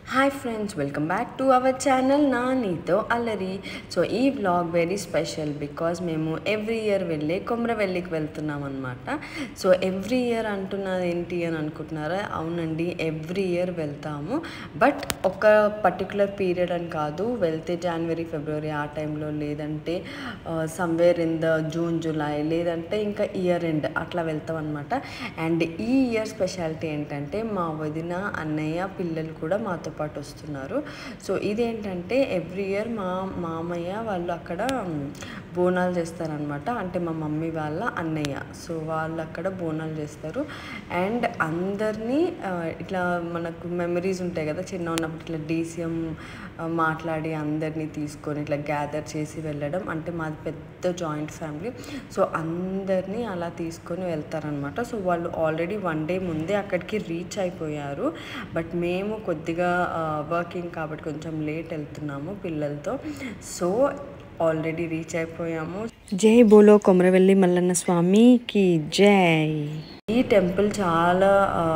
Hi friends welcome back to our channel నా నీతో అల్లరి సో ఈ వ్లాగ్ వెరీ స్పెషల్ బికాజ్ మేము ఎవ్రీ ఇయర్ వెళ్ళే కొమరవెల్లికి వెళ్తున్నాం అనమాట సో ఎవ్రీ ఇయర్ అంటున్నది ఏంటి అని అనుకుంటున్నారా అవునండి ఎవ్రీ ఇయర్ వెళ్తాము బట్ ఒక పర్టికులర్ పీరియడ్ అని కాదు వెళ్తే జనవరి ఫిబ్రవరి ఆ టైంలో లేదంటే somewhere in the June July లేదంటే ఇంకా ఇయర్ ఎండ్ అట్లా వెళ్తాం అనమాట అండ్ ఈ ఇయర్ స్పెషాలిటీ ఏంటంటే మా వదిన అన్నయ్య పిల్లలు కూడా మాతో పాటు వస్తున్నారు సో ఇదేంటంటే ఎవ్రీ ఇయర్ మా మామయ్య వాళ్ళు అక్కడ మ్, బోనాలు చేస్తారనమాట అంటే మా మమ్మీ వాళ్ళ అన్నయ్య సో వాళ్ళు అక్కడ బోనాలు చేస్తారు అండ్ అందరినీ ఆ, ఇట్లా మనకు మెమరీస్ ఉంటాయి కదా చిన్న ఉన్నప్పుడు ఇట్లా డీసీఎం మాట్లాడి అందరినీ తీసుకొని ఇట్లా గ్యాదర్ చేసి వెళ్ళడం అంటే మాది పెద్ద జాయింట్ ఫ్యామిలీ సో అందరినీ అలా తీసుకొని వెళ్తారనమాట సో వాళ్ళు ఆల్రెడీ వన్ డే ముందే అక్కడికి రీచ్ అయిపోయారు బట్ మేము కొద్దిగా వర్కింగ్ కాబట్టి కొంచెం లేట్ వెళ్తున్నాము పిల్లలతో సో ఆల్రెడీ రీచ్ అయిపోయాము జై బోలో కొమరవెల్లి మల్లన్న స్వామికి జై ఈ టెంపుల్ చాలా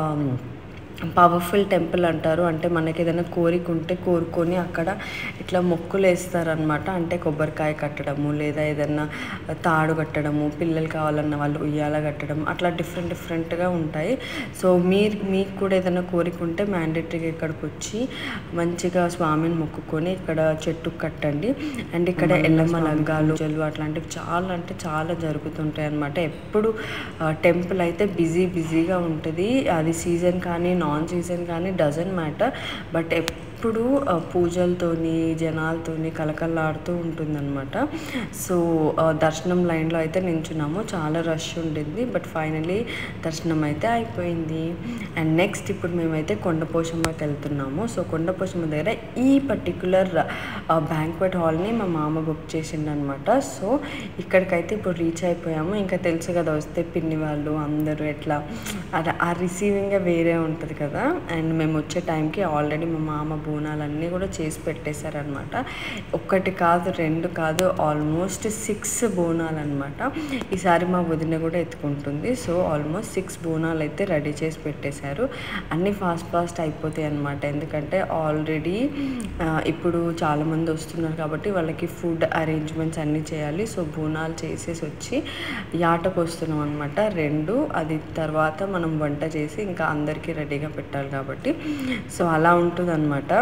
పవర్ఫుల్ టెంపుల్ అంటారు అంటే మనకి ఏదైనా కోరిక ఉంటే కోరుకొని అక్కడ ఇట్లా మొక్కులు వేస్తారనమాట అంటే కొబ్బరికాయ కట్టడము లేదా ఏదైనా తాడు కట్టడము పిల్లలు కావాలన్న వాళ్ళు ఉయ్యాల కట్టడం అట్లా డిఫరెంట్ డిఫరెంట్గా ఉంటాయి సో మీరు మీకు కూడా ఏదైనా కోరిక ఉంటే మ్యాండేటరీగా ఇక్కడికి వచ్చి మంచిగా స్వామిని మొక్కుకొని ఇక్కడ చెట్టు కట్టండి అండ్ ఇక్కడ ఎల్లమ్మ లంగాలు జల్లు అట్లాంటివి చాలా అంటే చాలా జరుగుతుంటాయి అనమాట ఎప్పుడు టెంపుల్ అయితే బిజీ బిజీగా ఉంటుంది అది సీజన్ కానీ నాన్ సీజన్ కానీ డజంట్ మ్యాటర్ బట్ ఎప్పుడు ఆ, పూజలతోని జనాలతోని కలకల్లాడుతూ ఉంటుందన్నమాట సో ఆ, దర్శనం లైన్లో అయితే నించున్నాము చాలా రష్ ఉండింది బట్ ఫైనలీ దర్శనం అయితే అయిపోయింది అండ్ నెక్స్ట్ ఇప్పుడు మేమైతే కొండపోషమ్మకి వెళ్తున్నాము సో కొండపోషమ్మ దగ్గర ఈ పర్టికులర్ బ్యాంక్వెట్ హాల్ని మా మామ బుక్ చేసిండనమాట సో ఇక్కడికైతే ఇప్పుడు రీచ్ అయిపోయాము ఇంకా తెలుసు కదా వస్తే పిన్ని వాళ్ళు అందరూ ఎట్లా అది ఆ రిసీవింగే వేరే ఉంటుంది కదా అండ్ మేము వచ్చే టైంకి ఆల్రెడీ మా మామ బోనాలన్నీ కూడా చేసి పెట్టేశారనమాట ఒక్కటి కాదు రెండు కాదు ఆల్మోస్ట్ సిక్స్ బోనాలు అనమాట ఈసారి మా వదిన కూడా ఎత్తుకుంటుంది సో ఆల్మోస్ట్ సిక్స్ బోనాలు అయితే రెడీ చేసి పెట్టేశారు అన్నీ ఫాస్ట్ ఫాస్ట్ అయిపోతాయి అనమాట ఎందుకంటే ఆల్రెడీ ఇప్పుడు చాలామంది వస్తున్నారు కాబట్టి వాళ్ళకి ఫుడ్ అరేంజ్మెంట్స్ అన్నీ చేయాలి సో బోనాలు చేసేసి వచ్చి యాటకు వస్తున్నాం అనమాట రెండు అది తర్వాత మనం వంట చేసి ఇంకా అందరికీ రెడీగా పెట్టాలి కాబట్టి సో అలా ఉంటుంది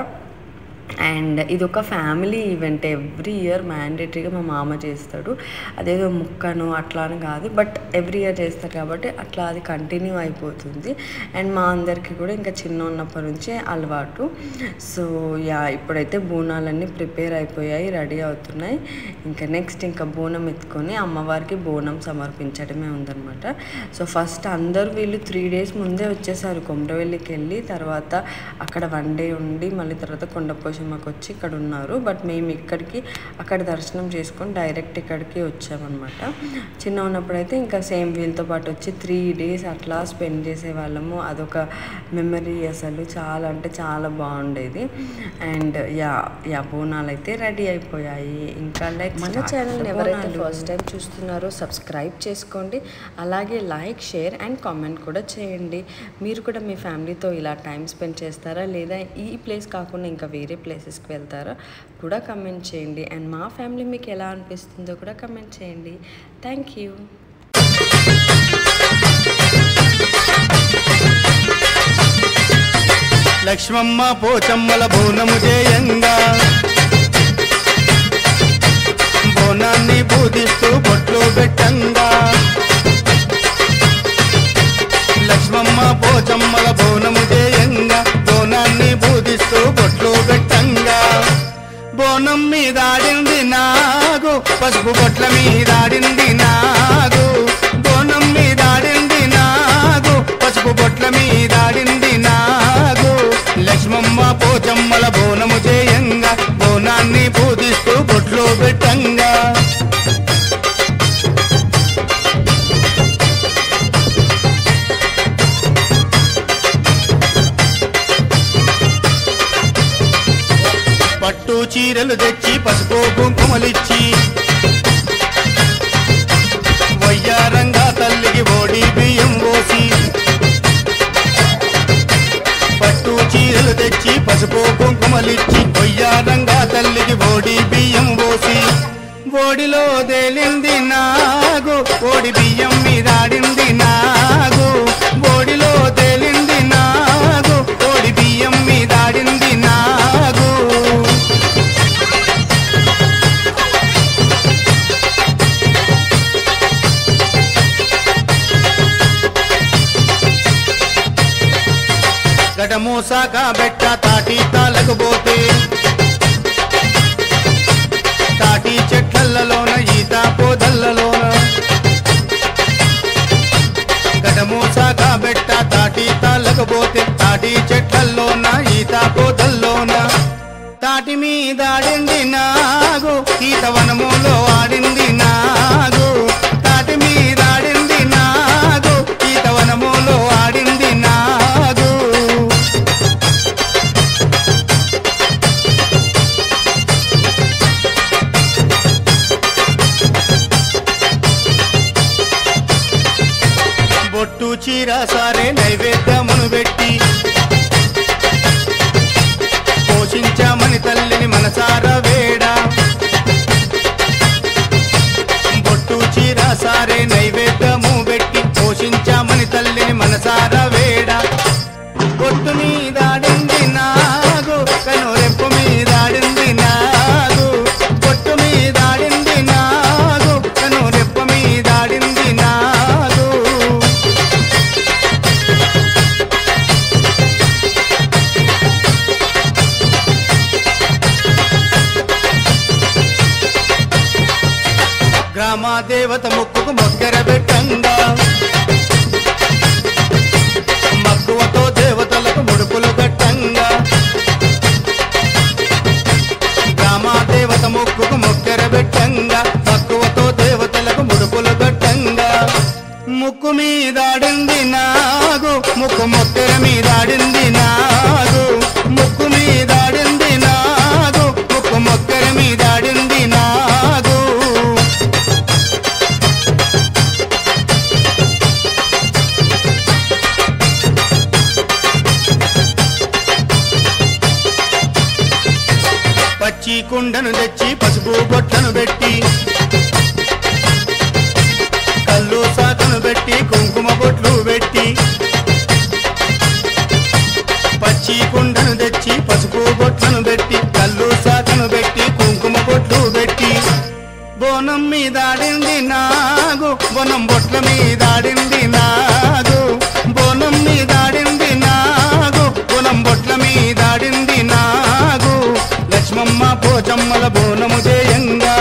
అండ్ ఇది ఒక ఫ్యామిలీ ఈవెంట్ ఎవ్రీ ఇయర్ మ్యాండేటరీగా మా మామ చేస్తాడు అదేదో ముక్కను అట్లా అని కాదు బట్ ఎవ్రీ ఇయర్ చేస్తారు కాబట్టి అట్లా అది కంటిన్యూ అయిపోతుంది అండ్ మా అందరికీ కూడా ఇంకా చిన్న ఉన్నప్పటి నుంచే అలవాటు సో యా ఇప్పుడైతే బోనాలన్నీ ప్రిపేర్ అయిపోయాయి రెడీ అవుతున్నాయి ఇంకా నెక్స్ట్ ఇంకా బోనం ఎత్తుకొని అమ్మవారికి బోనం సమర్పించడమే ఉందన్నమాట సో ఫస్ట్ అందరూ వీళ్ళు త్రీ డేస్ ముందే వచ్చేసారు కొమరవెల్లికి వెళ్ళి తర్వాత అక్కడ వన్ డే ఉండి మళ్ళీ తర్వాత కొండపోషమ్మకి వచ్చి ఇక్కడ ఉన్నారు బట్ మేము ఇక్కడికి అక్కడ దర్శనం చేసుకొని డైరెక్ట్ ఇక్కడికి వచ్చామన్నమాట చిన్న ఉన్నప్పుడైతే ఇంకా సేమ్ వీళ్ళతో పాటు వచ్చి త్రీ డేస్ అట్లా స్పెండ్ చేసేవాళ్ళము అదొక మెమరీ అసలు చాలా అంటే చాలా బాగుండేది అండ్ యా యా బోనాలు అయితే రెడీ అయిపోయాయి ఇంకా లైక్ మన ఛానల్ ఎవరైతే ఫస్ట్ టైం చూస్తున్నారో సబ్స్క్రైబ్ చేసుకోండి అలాగే లైక్ షేర్ అండ్ కామెంట్ కూడా చేయండి మీరు కూడా మీ ఫ్యామిలీతో ఇలా టైం స్పెండ్ చేస్తారా లేదా ఈ ప్లేస్ కాకుండా ఇంకా వేరే ప్లేసెస్కి వెళ్తారా కూడా కమెంట్ చేయండి అండ్ మా ఫ్యామిలీ మీకు ఎలా అనిపిస్తుందో కూడా కమెంట్ చేయండి థ్యాంక్ యూ లక్ష్మమ్మ పోచమ్మల బోనము చేయంగా బోనాన్ని పూజిస్తూ బొట్లు పెట్టంగా లక్ష్మమ్మ పోచమ్మల బోనము చేయంగా బోనాన్ని పూజిస్తూ బొట్లు పెట్టంగా బోనం మీదాడింది నాగు పసుపు బొట్ల మీదాడింది నాగు బోనం మీదాడింది నాగు పసుపు బొట్ల మీదాడింది నాగు లక్ష్మమ్మ పోచమ్మల బోనము చేయంగా బోనాన్ని పూజిస్తూ బొట్లు పెట్టంగా పట్టు చీరలు తెచ్చి పసుపు కుంకుమలిచ్చి వయ్యారంగా తల్లికి ఓడి బియ్యం పోసి పట్టు చీరలు తెచ్చి పసుపు కుంకుమలిచ్చి కొయ్యారంగా తల్లికి ఓడి బియ్యం పోసి ఓడిలో తేలింది నాగు ఓడి బియ్యం మీదాడింది నాగు ఓడిలో తేలింది నాగు ఓడి బియ్యం మీదాడింది నాగు గడమూసాక బెట్ట తాటి తాలకు పోతే తాటి చెట్లలోన ఈత పోదల్లలోన గడమూసాక బెట్ట తాటి తాళ్ళకు పోతే తాటి చెట్లలోన ఈత పోదల్లోన తాటి మీద ఆడింది నాగు ఈత వనములో ఆడింది నాగు తాటి మీద ఆడింది నాగు ఈత వనములో ఆడింది నాగు బొట్టు చీర సారే నైవేద్యమును పెట్టి పోషించామని తల్లిని మనసార వేడ బొట్టు చీర సారే నైవేద్యము పెట్టి పోషించామని తల్లిని మనసార వేడ బొట్టు మీదాడింది నాగు కనురెప్పు మీదాడింది నాగు బొట్టు మీదాడింది నాగు కనురెప్పు మీదాడింది నాగు గ్రామ దేవత ముక్కుకు మొగ్గర పెట్టంగా మక్కువతో దేవతలకు ముడుపులు కట్టంగా గ్రామ దేవత ముక్కుకు మొగ్గర పెట్టంగా మక్కువతో దేవతలకు ముడుపులు కట్టంగా ముక్కు మీదాడింది నాగు ముక్కు మొక్కర మీదాడింది నాగు ముక్కు మీదాడింది నాగు ముక్కు మొక్కర మీదాడింది నాగు పచ్చి కుండను తెచ్చి పసుపు బొట్లను పెట్టి కళ్ళు సాకను పెట్టి కుంకుమ బొట్లు పెట్టి పచ్చి కుండను తెచ్చి పసుపు బొట్లను పెట్టి కళ్ళు సాకను పెట్టి కుంకుమ బొట్లు పెట్టి బోనం మీదాడింది నాగు బోనం బొట్ల మీదాడింది నాగు బోనం మీదాడింది నాగు బోనం బొట్ల మీదాడింది నాగు లక్ష్మమ్మ పోచమ్మల బోనము చేయంగా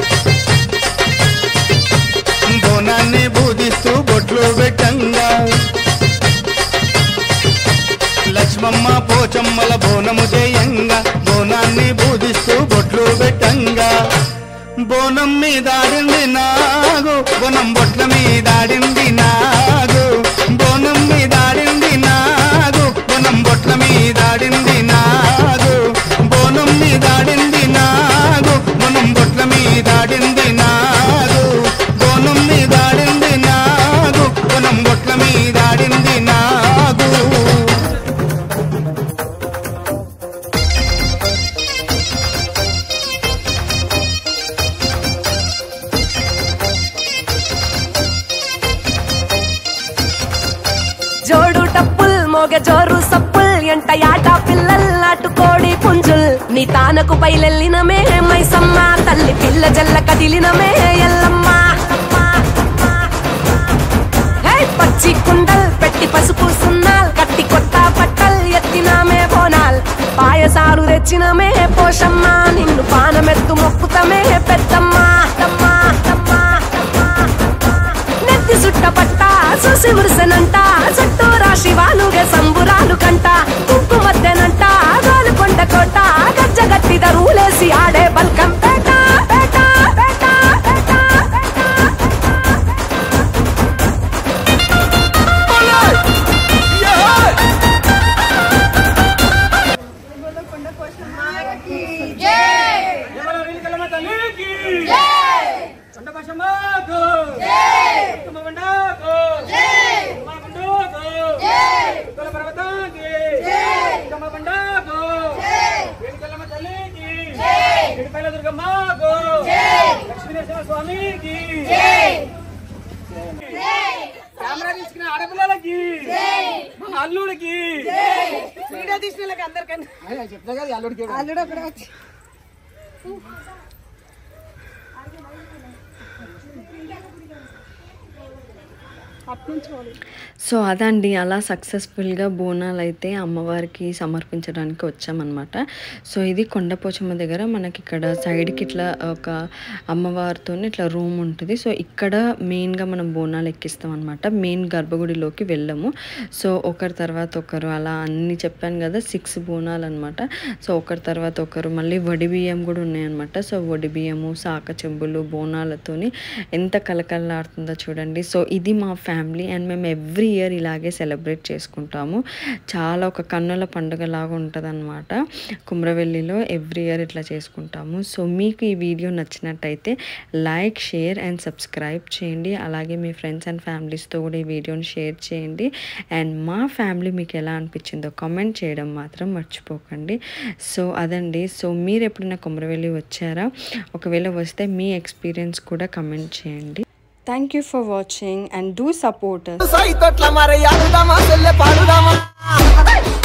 బోనాన్ని బూదిస్తూ బొట్లు పెట్టంగా లక్ష్మమ్మ పోచమ్మల బోనము చేయంగా బోనాన్ని బూదిస్తూ బొట్లు పెట్టంగా బోనం మీదాడింది నాగు బోనం బొట్ల మీదాడింది నాగు బోనం మీదాడింది నాగు బోనం బొట్ల మీదాడింది నాగు బోనం మీదాడింది నాగు బోనం బొట్ల మీదాడింది నాగు బోనం మీదాడింది నాగు బోనం బొట్ల మీదాడింది నాగు జోడు టప్పుల్ మోగ జోరు సప్పుల్ ఎంట యాట పిల్లల్ నాటుకోడి పుంజుల్ నీ తానకు బయలెల్లినమే మైసమ్మ తల్లి పిల్ల జల్ల కదిలినమే ఎల్లమ్మ హే, పచ్చి కుండల్ పెట్టి పసుపు సున్నాల్ కట్టి కొత్త బట్టల్ ఎత్తినామే బోనాల్ పాయసారు తెచ్చినమే పోషమ్మ నిన్ను పానమెత్తు మొక్కుతమే పెద్దమ్మ తమ్మా, తమ్మా, తమ్మా. నెత్తి సుట్ట పట్ట చూసి ఉరుసనంట చుట్టూ రాశి వాలుగే సంబురాలు కంట తుక్కు మద్దెనంట గోలుకొండ కోట గజ్జ గట్టి దరువులేసి ఆడే బల్కం పేట పేట పేట పేట జై కనకదుర్గమ్మకు లక్ష్మీనరసింహ స్వామికి కెమెరా తీసుకున్న ఆడపిల్లలకి మా అల్లుడికి వీడియో తీసిన వాళ్ళకి అందరికన్నా చెప్తా కదా అల్లుడికి అల్లుడు ఒకడే వచ్చి సో అదండి అలా సక్సెస్ఫుల్గా బోనాలు అయితే అమ్మవారికి సమర్పించడానికి వచ్చామన్నమాట సో ఇది కొండపోచమ్మ దగ్గర మనకి ఇక్కడ సైడ్కి ఇట్లా ఒక అమ్మవారితో ఇట్లా రూమ్ ఉంటుంది సో ఇక్కడ మెయిన్గా మనం బోనాలు ఎక్కిస్తాం అనమాట మెయిన్ గర్భగుడిలోకి వెళ్ళము సో ఒకరి తర్వాత ఒకరు అలా అన్ని చెప్పాను కదా సిక్స్ బోనాలు అనమాట సో ఒకరి తర్వాత ఒకరు మళ్ళీ వడి బియ్యం కూడా ఉన్నాయన్నమాట సో వడి బియ్యము సాక చెంబులు బోనాలతోని ఎంత కలకలలాడుతుందో చూడండి సో ఇది మా ఫ్యామిలీ అండ్ మేము ఎవ్రీ ఇయర్ ఇలాగే సెలబ్రేట్ చేసుకుంటాము చాలా ఒక కన్నుల పండుగ లాగా ఉంటుంది అనమాట కుమ్రవెల్లిలో ఎవ్రీ ఇయర్ ఇట్లా చేసుకుంటాము సో మీకు ఈ వీడియో నచ్చినట్టయితే లైక్ షేర్ అండ్ సబ్స్క్రైబ్ చేయండి అలాగే మీ ఫ్రెండ్స్ అండ్ ఫ్యామిలీస్తో కూడా ఈ వీడియోని షేర్ చేయండి అండ్ మా ఫ్యామిలీ మీకు ఎలా అనిపించిందో కామెంట్ చేయడం మాత్రం మర్చిపోకండి సో అదండి సో మీరు ఎప్పుడైనా కుమ్రవెల్లి వచ్చారా ఒకవేళ వస్తే మీ ఎక్స్పీరియన్స్ కూడా కమెంట్ చేయండి thank you for watching and do support సైతొట్ల మరి ఆడుదామా చెల్లె పాడుదామా